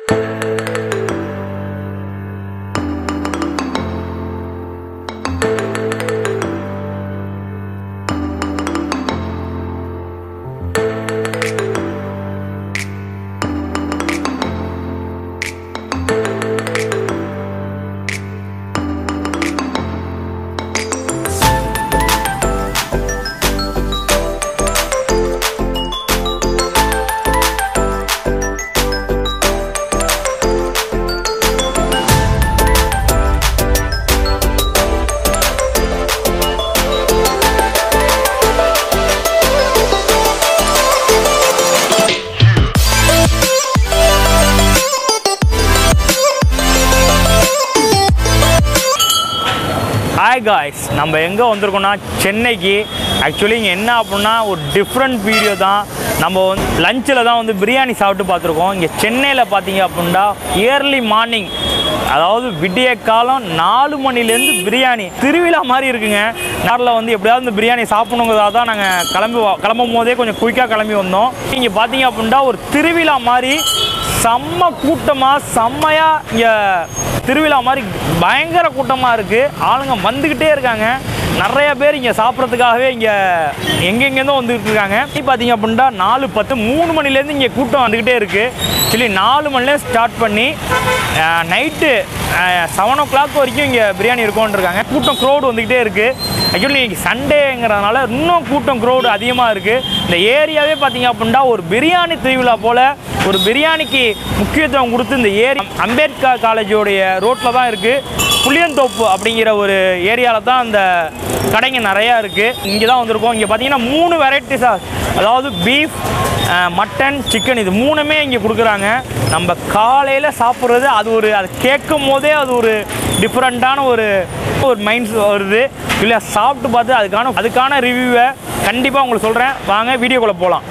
Hi guys நம்ம எங்கே வந்திருக்கோம்னா சென்னைக்கு ஆக்சுவலி இங்கே என்ன அப்படின்னா ஒரு டிஃப்ரெண்ட் வீடியோ தான் நம்ம வந்து லஞ்சில் தான் வந்து பிரியாணி சாப்பிட்டு பார்த்துருக்கோம் இங்கே சென்னையில் பார்த்தீங்க அப்படின்னா இயர்லி மார்னிங் அதாவது விடிய காலம் நாலு மணிலேருந்து பிரியாணி திருவிழா மாதிரி இருக்குங்க நாரில் வந்து எப்படியாவது இந்த பிரியாணி சாப்பிடணுங்கிறதா தான் நாங்கள் கிளம்பி வா- கிளம்பும் போதே கொஞ்சம் குயிக்காக கிளம்பி வந்தோம் இங்கே பார்த்தீங்க அப்படின்னா ஒரு திருவிழா மாதிரி செம்ம கூட்டமாக செம்மையாக இங்கே திருவிழா மாதிரி பயங்கர கூட்டமாக இருக்குது ஆளுங்க வந்துக்கிட்டே இருக்காங்க நிறைய பேர் இங்கே சாப்பிட்றதுக்காகவே இங்கே எங்கெங்கேருந்தோ வந்துக்கிட்டு இருக்காங்க இப்போ பார்த்தீங்க அப்படின்னா நாலு பத்து மூணு மணிலேருந்து இங்கே கூட்டம் வந்துக்கிட்டே இருக்குது ஆக்சுவலி நாலு மணிலேருந்து ஸ்டார்ட் பண்ணி நைட்டு செவன் ஓ கிளாக் வரைக்கும் இங்கே பிரியாணி இருக்கும்னு இருக்காங்க கூட்டம் க்ரௌடு வந்துக்கிட்டே இருக்குது ஆக்சுவலி இன்னைக்கு சண்டேங்கிறதுனால இன்னும் கூட்டம் க்ரௌடு அதிகமாக இருக்குது இந்த ஏரியாவே பார்த்தீங்க அப்படின்னா ஒரு பிரியாணி திருவிழா போல் ஒரு பிரியாணிக்கு முக்கியத்துவம் கொடுத்து இந்த ஏரி அம்பேத்கர் காலேஜோடைய ரோட்டில் தான் இருக்குது புளியந்தோப்பு அப்படிங்கிற ஒரு ஏரியாவில் தான் அந்த கடைங்க நிறையா இருக்குது இங்கே தான் வந்திருக்கோம் இங்கே பார்த்தீங்கன்னா மூணு வெரைட்டிஸாக அதாவது பீஃப் மட்டன் சிக்கன் இது மூணுமே இங்கே கொடுக்குறாங்க நம்ம காலையில் சாப்பிட்றது அது ஒரு அது கேட்கும் போதே அது ஒரு டிஃப்ரெண்ட்டான ஒரு ஒரு மைண்ட்ஸ் வருது இல்லை சாப்பிட்டு பார்த்து அதுக்கான அதுக்கான ரிவ்யூவை கண்டிப்பாக உங்களுக்கு சொல்கிறேன் வாங்க வீடியோக்குள்ளே போகலாம்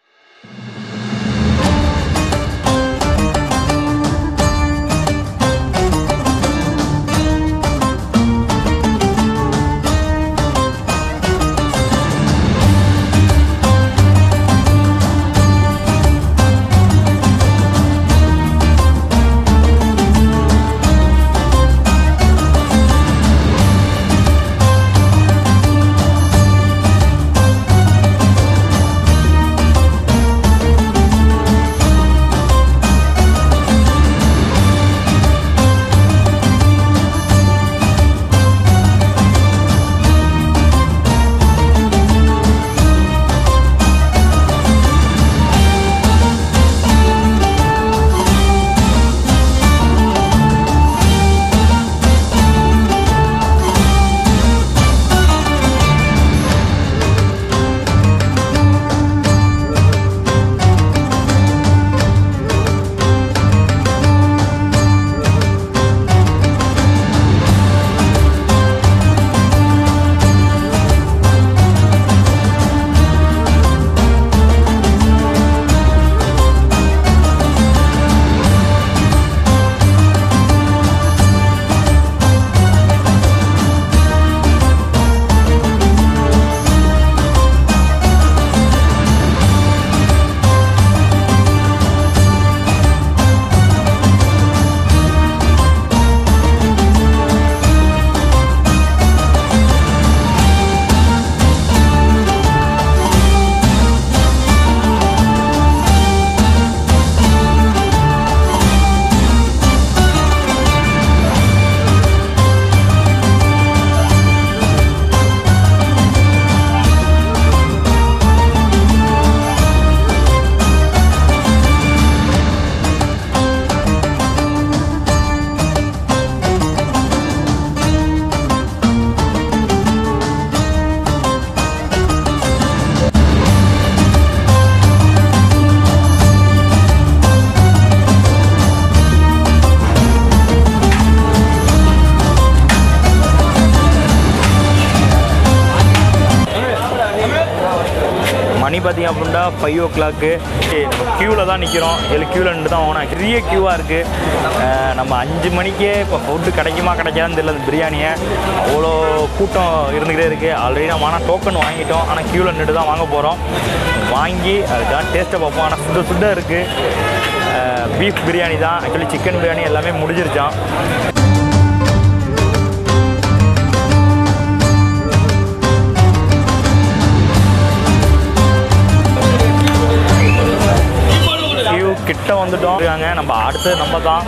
மணி பார்த்தீங்க அப்படின்னா ஃபைவ் ஓ கிளாக்கு க்யூவில் தான் நிற்கிறோம் ஏழு க்யூவில் நின்று தான் வாங்கினோம் பெரிய க்யூவாக இருக்குது நம்ம அஞ்சு மணிக்கே இப்போ ஃபுட்டு கிடைக்குமா கிடைக்காதுன்னு தெரியல அந்த பிரியாணியை அவ்வளோ கூட்டம் இருந்துக்கிட்டே இருக்குது ஆல்ரெடி நம்ம ஆனால் டோக்கன் வாங்கிட்டோம் ஆனால் க்யூவில் நின்று தான் வாங்க போகிறோம் வாங்கி அதுக்கான டேஸ்ட்டை பார்ப்போம் ஆனால் சுட சுட இருக்குது பீஃப் பிரியாணி தான் ஆக்சுவலி சிக்கன் பிரியாணி எல்லாமே முடிஞ்சிருச்சான் கியூ கிட்ட வந்துட்டோம் இருக்காங்க நம்ம அடுத்து நம்ம தான்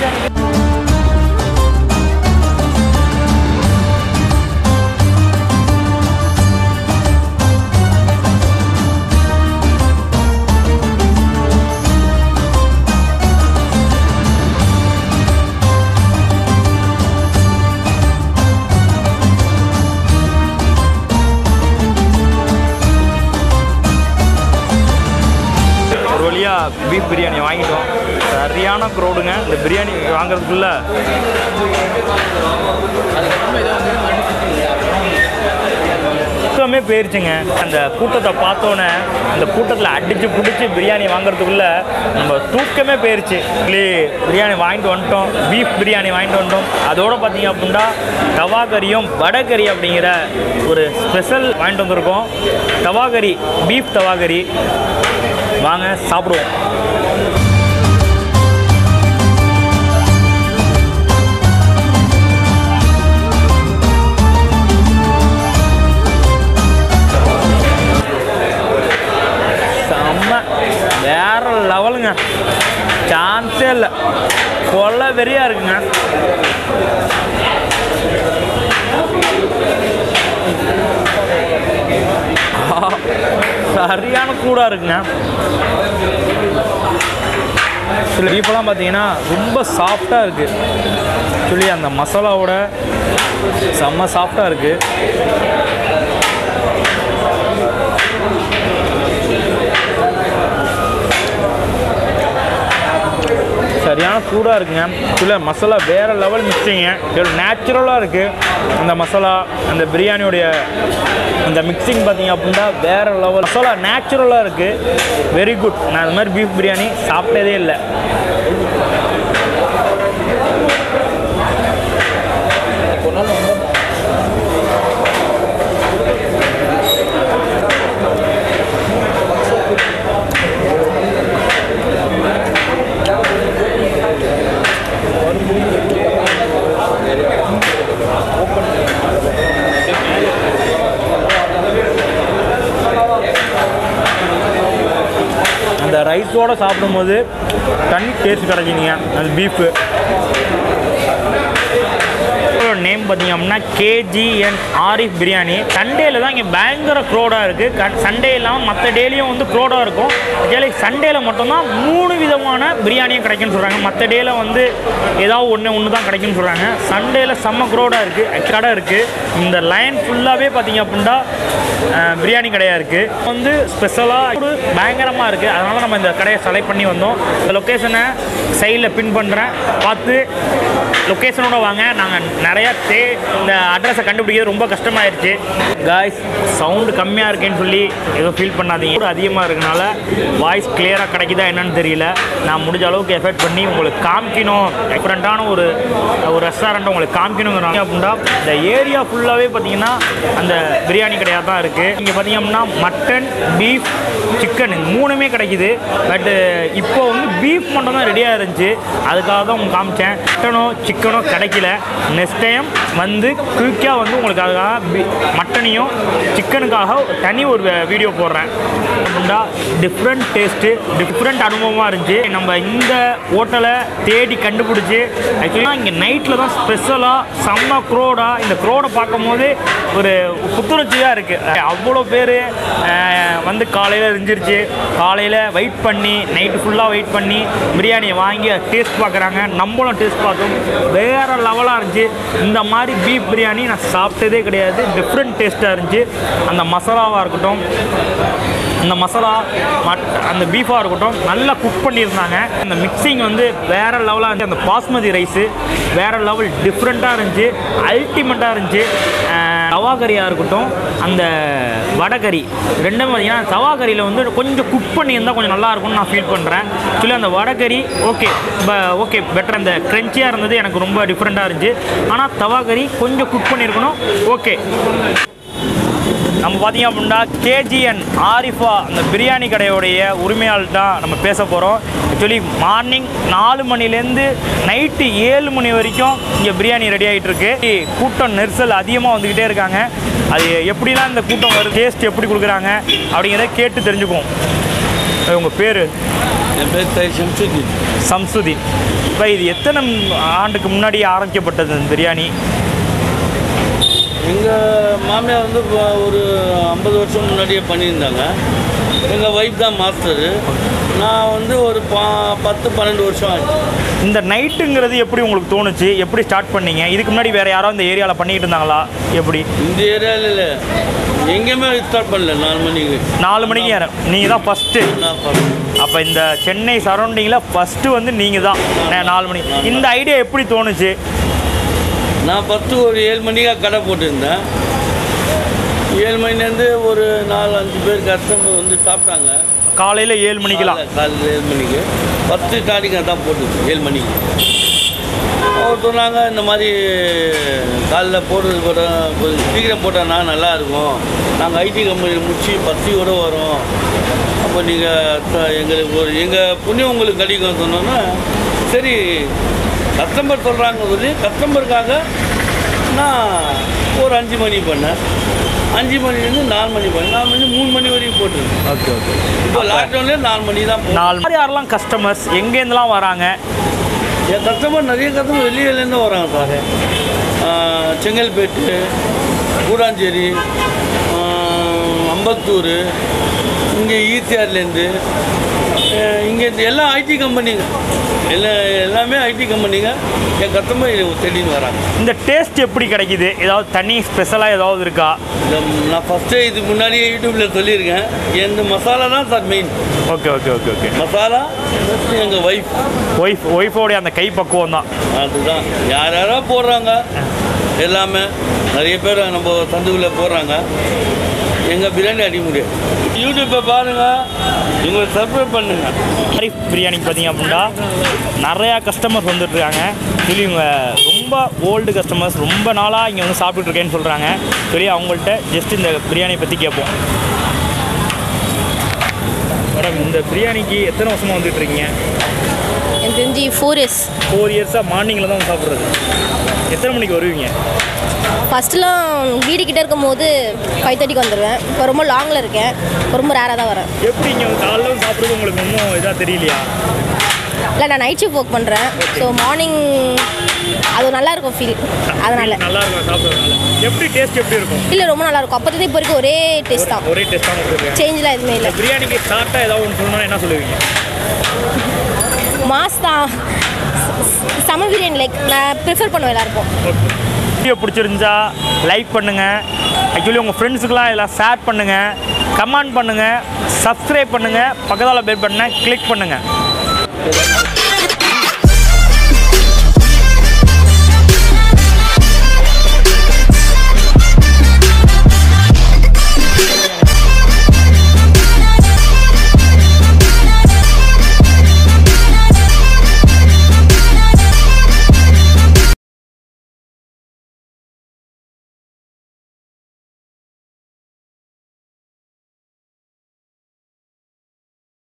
ஒரு வழியாக பீஃப் பிரியாணி வாங்கிட்டோம் சரியான க்ரௌடுங்க இந்த பிரியாணி வாங்குறதுக்குள்ள தூக்கமே போயிருச்சுங்க அந்த கூட்டத்தை பார்த்தோன்னே அந்த கூட்டத்தில் அடித்து பிடிச்சி பிரியாணி வாங்குறதுக்குள்ள நம்ம தூக்கமே போயிருச்சு இல்லை பிரியாணி வாங்கிட்டு வந்துட்டோம் பீஃப் பிரியாணி வாங்கிட்டு வந்துட்டோம் அதோட பார்த்தீங்க அப்படின்னா தவா கறியும் வடகறி அப்படிங்கிற ஒரு ஸ்பெஷல் வாங்கிட்டு வந்திருக்கோம் தவா கறி பீஃப் தவா கறி வாங்க சாப்பிடுவோம் செம்ம வேற லெவலுங்க சான்ஸே இல்லை கொள்ள வெறியா இருக்குங்க ஆ, சரியான கூடா இருக்குங்க சில பீஃபெல்லாம் பார்த்தீங்கன்னா ரொம்ப சாஃப்டாக இருக்குது சொல்லி அந்த மசாலாவோட செம்ம சாஃப்டாக இருக்குது சரியான சூடாக இருக்குங்க சில மசாலா வேறு லெவல் மிக்சிங்க இவ்வளோ நேச்சுரலாக இருக்குது அந்த மசாலா அந்த பிரியாணியோடைய அந்த மிக்சிங் பார்த்தீங்க அப்படின்னா வேறு லெவல் மசாலா நேச்சுரலாக இருக்குது வெரி குட் நான் அது மாதிரி பீஃப் பிரியாணி சாப்பிட்டதே இல்லை அந்த ரைஸோடு சாப்பிடும்போது தனி டேஸ்ட் கிடைக்குங்க அந்த பீஃபு நேம் பார்த்தீங்க அப்படின்னா கேஜிஎன் ஆரிஃப் பிரியாணி சண்டேல தான் இங்கே பயங்கர க்ரோடாக இருக்குது சண்டே இல்லாமல் மற்ற டேலையும் வந்து க்ரோடாக இருக்கும் இதே சண்டேல மட்டும்தான் மூணு விதமான பிரியாணியும் கிடைக்கும்னு சொல்கிறாங்க மற்ற டேல வந்து ஏதாவது ஒன்று ஒன்று தான் கிடைக்கும்னு சொல்கிறாங்க சண்டேல செம்ம க்ரோடாக இருக்குது கடை இருக்குது இந்த லைன் ஃபுல்லாகவே பார்த்தீங்க அப்படின்னா அஹ், பிரியாணி கடையாக இருக்குது வந்து ஸ்பெஷலாக பயங்கரமாக இருக்குது அதனால நம்ம இந்த கடையை செலக்ட் பண்ணி வந்தோம் இந்த லொக்கேஷனை சைடில் பின் பண்ணுறேன் பார்த்து லொக்கேஷனோட வாங்க நாங்கள் நிறையா தே இந்த அட்ரஸை கண்டுபிடிக்கிறது ரொம்ப கஷ்டமாயிருச்சு காய்ஸ் சவுண்டு கம்மியாக இருக்கேன்னு சொல்லி எதுவும் ஃபீல் பண்ணாதீங்க கூட அதிகமாக இருக்கனால வாய்ஸ் கிளியராக கிடைக்குதா என்னன்னு தெரியல நான் முடிஞ்ச அளவுக்கு எஃபெக்ட் பண்ணி உங்களுக்கு காமிக்கணும் டிஃப்ரெண்ட்டான ஒரு ஒரு ரெஸ்டாரண்ட்டை உங்களுக்கு காமிக்கணுங்கிறாங்க அப்படின்னா இந்த ஏரியா ஃபுல்லாகவே பார்த்தீங்கன்னா அந்த பிரியாணி கடையாக தான் இருக்குது இங்கே பார்த்தீங்க அப்படின்னா மட்டன் பீஃப் சிக்கன் மூணுமே கிடைக்குது பட்டு இப்போ வந்து பீஃப் மட்டும் தான் ரெடியாக இருந்துச்சு அதுக்காக தான் உங்களுக்கு காமிச்சேன் மட்டனோ சிக்கனோ கிடைக்கல நெக்ஸ்ட் டைம் வந்து குயிக்காக வந்து உங்களுக்கு அதுக்காக பி- மட்டனையும் சிக்கனுக்காக தனி ஒரு வீடியோ போடுறேன் அப்படின்னா டிஃப்ரெண்ட் டேஸ்ட்டு டிஃப்ரெண்ட் அனுபவமாக இருந்துச்சு நம்ம இந்த ஹோட்டலை தேடி கண்டுபிடிச்சி ஆக்சுவலாக இங்கே நைட்டில் தான் ஸ்பெஷலாக செம்ம க்ரோடாக இந்த க்ரோடை பார்க்கும்போது ஒரு புத்துணர்ச்சியாக இருக்குது அவ்வளோ பேர் வந்து காலையில் இருந்துருச்சு காலையில் வெயிட் பண்ணி நைட்டு ஃபுல்லாக வெயிட் பண்ணி பிரியாணியை வாங்கி டேஸ்ட் பார்க்குறாங்க நம்மளும் டேஸ்ட் பார்த்தோம் வேறு லெவலாக இருந்துச்சு இந்த மாதிரி பீஃப் பிரியாணி நான் சாப்பிட்டதே கிடையாது டிஃப்ரெண்ட் டேஸ்ட்டாக இருந்துச்சு அந்த மசாலாவாக இருக்கட்டும் அந்த மசாலா மட் அந்த பீஃபாக இருக்கட்டும் நல்லா குக் பண்ணியிருந்தாங்க அந்த மிக்சிங் வந்து வேறு லெவலாக இருந்துச்சு அந்த பாஸ்மதி ரைஸு வேறு லெவல் டிஃப்ரெண்ட்டாக இருந்துச்சு அல்டிமேட்டாக இருந்துச்சு தவா கறியாக இருக்கட்டும் அந்த வடகறி ரெண்டும் பார்த்தீங்கன்னா தவா கறியில் வந்து கொஞ்சம் குக் பண்ணியிருந்தால் கொஞ்சம் நல்லா இருக்கும்னு நான் ஃபீல் பண்ணுறேன் ஆக்சுவலி அந்த வடகறி ஓகே ஓகே பெட்டர் அந்த க்ரன்ச்சியாக இருந்தது எனக்கு ரொம்ப டிஃப்ரெண்ட்டாக இருந்துச்சு ஆனால் தவா கறி கொஞ்சம் குக் பண்ணியிருக்கணும் ஓகே நம்ம பார்த்தீங்க அப்படின்னா கேஜிஎன் ஆரிஃபா அந்த பிரியாணி கடையோடைய உரிமையாளர் தான் நம்ம பேச போகிறோம் ஆக்சுவலி மார்னிங் நாலு மணிலேருந்து நைட்டு ஏழு மணி வரைக்கும் இங்கே பிரியாணி ரெடி ஆகிட்டு இருக்கு கூட்டம் நெரிசல் அதிகமாக வந்துக்கிட்டே இருக்காங்க அது எப்படிலாம் இந்த கூட்டம் வருது டேஸ்ட் எப்படி கொடுக்குறாங்க அப்படிங்கிறத கேட்டு தெரிஞ்சுக்குவோம் உங்கள் பேர் என் பேர் தை சம்சுதீன் சம்சுதீன் இப்போ இது எத்தனை ஆண்டுக்கு முன்னாடி ஆரம்பிக்கப்பட்டது இந்த பிரியாணி எங்கள் மாமியார் வந்து இப்போ ஒரு ஐம்பது வருஷம் முன்னாடியே பண்ணியிருந்தாங்க எங்கள் ஒய்ஃப் தான் மாஸ்டரு நான் வந்து ஒரு பா பத்து பன்னெண்டு வருஷம் ஆச்சு இந்த நைட்டுங்கிறது எப்படி உங்களுக்கு தோணுச்சு எப்படி ஸ்டார்ட் பண்ணீங்க இதுக்கு முன்னாடி வேறு யாரோ இந்த ஏரியாவில் பண்ணிக்கிட்டு இருந்தாங்களா எப்படி இந்த ஏரியாவில் இல்லை எங்கேயுமே ஸ்டார்ட் பண்ணல நாலு மணிக்கு நாலு மணிக்கு ஏற நீங்கள் தான் ஃபஸ்ட்டு நான் first. அப்போ இந்த சென்னை சரௌண்டிங்கில் ஃபஸ்ட்டு வந்து நீங்கள் தான் நே- நாலு மணி இந்த ஐடியா எப்படி தோணுச்சு நான் ஃபஸ்ட்டு ஒரு ஏழு மணிக்காக கடை போட்டிருந்தேன் ஏழு மணிலேருந்து ஒரு நாலு அஞ்சு பேர் கஸ்டமர் வந்து சாப்பிட்டாங்க காலையில் ஏழு மணிக்கெலாம் காலைல- காலையில் ஏழு மணிக்கு ஃபஸ்ட்டு ஸ்டார்டிங் தான் போட்டுச்சு ஏழு மணிக்கு அவர் சொன்னாங்க இந்த மாதிரி காலைல போடுறது போட கொஞ்சம் சீக்கிரம் போட்டோன்னா நல்லா இருக்கும் நாங்கள் ஐடி கம்பெனி முடிச்சு பத்தியோட வரோம் அப்போ நீங்கள் எங்களுக்கு ஒரு எங்கள் புண்ணியம் உங்களுக்கு கிடைக்கும் சொன்னோன்னா சரி கஸ்டமர் சொல்கிறாங்க சொல்லி கஸ்டமருக்காக நான் ஒரு அஞ்சு மணி பண்ணேன் அஞ்சு மணிலேருந்து நாலு மணி பண்ணேன் நாலு மணி மூணு மணி வரைக்கும் போட்டுருக்கேன் ஓகே ஓகே இப்போ லாக்டவுன்லேயே நாலு மணி தான் போகும் நாலு யார் யாரெல்லாம் கஸ்டமர்ஸ் எங்கேருந்துலாம் வராங்க என் கஸ்டமர் நிறைய கஸ்டமர் வெளியிலேருந்து வராங்க சார் ஆஹ் செங்கல்பேட்டு கூடாஞ்சேரி ஆஹ் அம்பத்தூர் இங்கே ஈசிஆர்லேருந்து இங்கே எல்லாம் ஐடி கம்பெனிங்க எல்லாம் எல்லாமே ஐடி கம்பெனிங்க என் கஸ்டமர் தேடின்னு வராங்க இந்த டேஸ்ட் எப்படி கிடைக்குது ஏதாவது தனி ஸ்பெஷலாக ஏதாவது இருக்கா இந்த நான் ஃபஸ்ட்டே இதுக்கு முன்னாடியே யூடியூப்பில் சொல்லியிருக்கேன் எந்த மசாலா தான் sir main okay okay okay okay masala எங்கள் ஒய்ஃப் ஒய்ஃப் ஒய்ஃபோடைய அந்த கை பக்குவம் தான் அதுதான் யார் யாரோ போடுறாங்க எல்லாமே நிறைய பேர் நம்ம சந்துவில் போடுறாங்க எங்கள் பிரியாணி அடிக்க முடியாது யூடியூப்பை பாருங்கள் இவங்களை சப்ஸ்கிரைப் பண்ணுங்க ஆரிஃப் பிரியாணிக்கு பார்த்தீங்க அப்படின்னா நிறையா கஸ்டமர்ஸ் வந்துட்டுருக்காங்க சொல்லி இவங்க ரொம்ப ஓல்டு கஸ்டமர்ஸ் ரொம்ப நாளாக இங்கே வந்து சாப்பிட்டுட்டு இருக்கேன்னு சொல்கிறாங்க சொல்லி அவங்கள்ட்ட ஜஸ்ட் இந்த பிரியாணி பற்றி கேட்போம் மேடம் இந்த பிரியாணிக்கு எத்தனை வருஷமாக வந்துட்டு இருக்கீங்க எனக்கு தெரிஞ்சு ஃபோர் இயர்ஸ் ஃபோர் இயர்ஸாக மார்னிங்கில் தான் சாப்பிட்றது எத்தனை மணிக்கு வருவீங்க ஃபஸ்ட்டுலாம் வீடு கிட்ட இருக்கும் போது ஃபைவ் தேர்ட்டிக்கு வந்துடுவேன் இப்போ ரொம்ப லாங்கில் இருக்கேன் ரொம்ப ரேராக தான் வரேன் எப்படி இங்கே காலைல வந்து சாப்பிட்றது உங்களுக்கு இன்னும் இதாக தெரியலையா இல்லை நான் நைட் ஷிஃப்ட் ஒர்க் பண்ணுறேன் ஸோ மார்னிங் அது நல்லா இருக்கும் ஃபீல் அதனால் நல்லா இருக்கும் சாப்பிட்றதுனால எப்படி டேஸ்ட் எப்படி இருக்கும் இல்லை ரொம்ப நல்லா இருக்கும் அப்போதைக்கு இப்போ வரைக்கும் ஒரே டேஸ்ட் தான் ஒரே டேஸ்ட்டாக கொடுத்துருக்கேன் சேஞ்செலாம் எதுவுமே இல்லை பிரியாணிக்கு ஸ்டார்ட்டாக ஏதாவது ஒன்று சொல்லணும்னா என்ன சொல்லுவீங்க மாஸ் தான் சம பிரியாணி லைக் நான் ப்ரிஃபர் பண்ணுவேன் எல்லாருக்கும் வீடியோ பிடிச்சிருந்தா லைக் பண்ணுங்கள் ஆக்சுவலி உங்கள் ஃப்ரெண்ட்ஸுக்கெலாம் எல்லாம் ஷேர் பண்ணுங்கள் கமெண்ட் பண்ணுங்கள் சப்ஸ்கிரைப் பண்ணுங்கள் பக்கத்தால் பெல் பட்டனை கிளிக் பண்ணுங்கள்